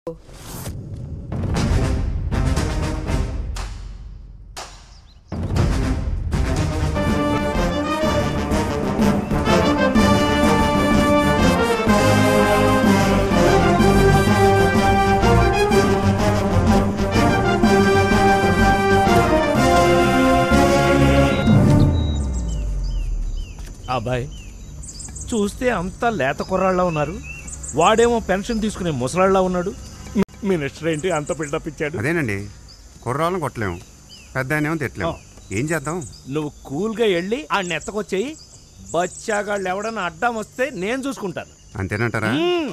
అబ్బాయి చూస్తే అంతా లేత కుర్రాళ్ళ ఉన్నారు వాడేమో పెన్షన్ తీసుకునే ముసలాళ్ళ ఉన్నాడు మి- మినిస్టర్ ఏంటి అంత బిల్డప్ ఇచ్చాడు అదేనండి కుర్రాళ్ళని కొట్టలేము పెద్ద ఆయనేమో తిట్టలేము ఏం చేద్దాం నువ్వు కూల్గా వెళ్ళి ఆ నెత్తకొచ్చేయి బచ్చాగాళ్ళు ఎవడన్నా అడ్డం వస్తే నేను చూసుకుంటాను అంతేనంటారా మ్మ్.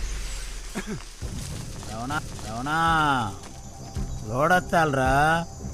అవునా అవునా లోడొత్తాలరా